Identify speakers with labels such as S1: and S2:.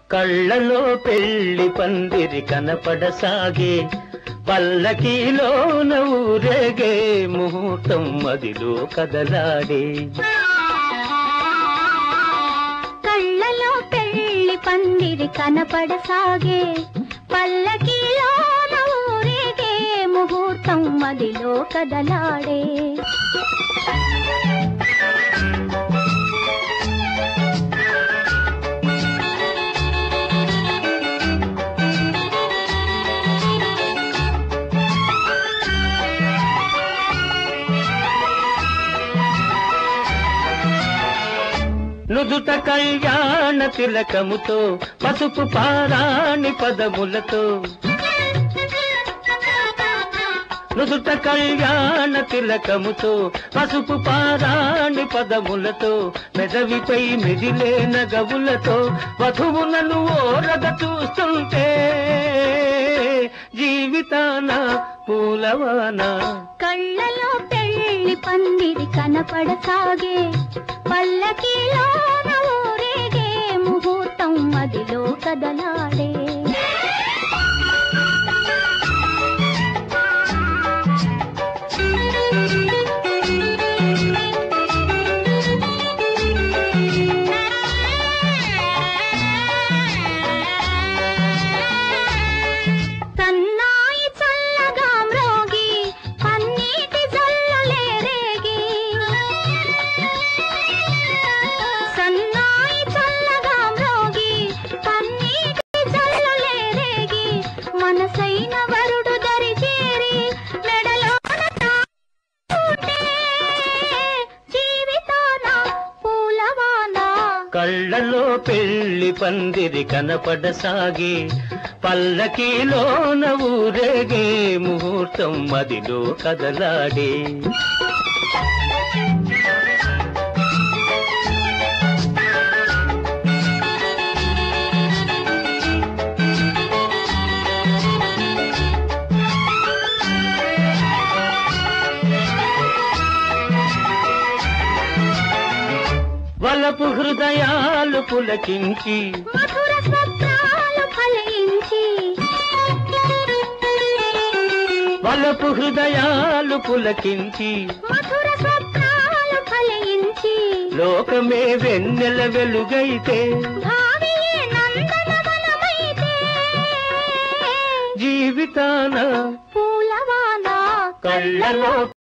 S1: కళ్ళలో పెళ్లి పందిరి కనపడసాగే పల్లకీలోన ఊరేగే ముహూర్తం మదిలో కదలాడే
S2: కళ్ళలో పెళ్లి పందిరి కనపడసాగే పల్లకిలో ఊరేగే ముహూర్తం మదిలో కదలాడే
S1: నుదుట కళ్యాణ తిలకముతో పసుపు పారాణి పదములతో నుదుట కళ్యాణ తిలకముతో పసుపు పారాణి పదములతో మెదవిపై మిదిలే నగవులతో వధువులను ఓరగ చూస్తుంటే జీవితాన పూలవాన
S2: కళ్ళలో పెళ్లి పందిరి కనపడసాగే పల్లకిలో ఊరేగే ముహూర్తం మదిలో కదలాడే సన్నాయి చల్లగా మ్రోగి పన్నీటి జల్లులే రేగి సన్నాయి చల్లగా మ్రోగి పన్నీటి జల్లులే రేగి మనసైన వరుడు దరి చేరి మెడలోన తాకుంటే జీవితాన పూలవాన
S1: కళ్ళలో పెళ్లి పందిరి కనపడసాగే పల్లకీలోన ఊరేగే ముహూర్తం మదిలో కదలాడే వలపు హృదయాలు పులకించి
S2: మధుర స్వప్నాలు ఫలించి
S1: వలపు హృదయాలు పులకించి
S2: మధుర స్వప్నాలు ఫలించి
S1: లోకమే వెన్నెల వెలుగైతే
S2: భావియే నందనవనమైతే
S1: జీవితాన
S2: పూలవాన
S1: కళ్ళలో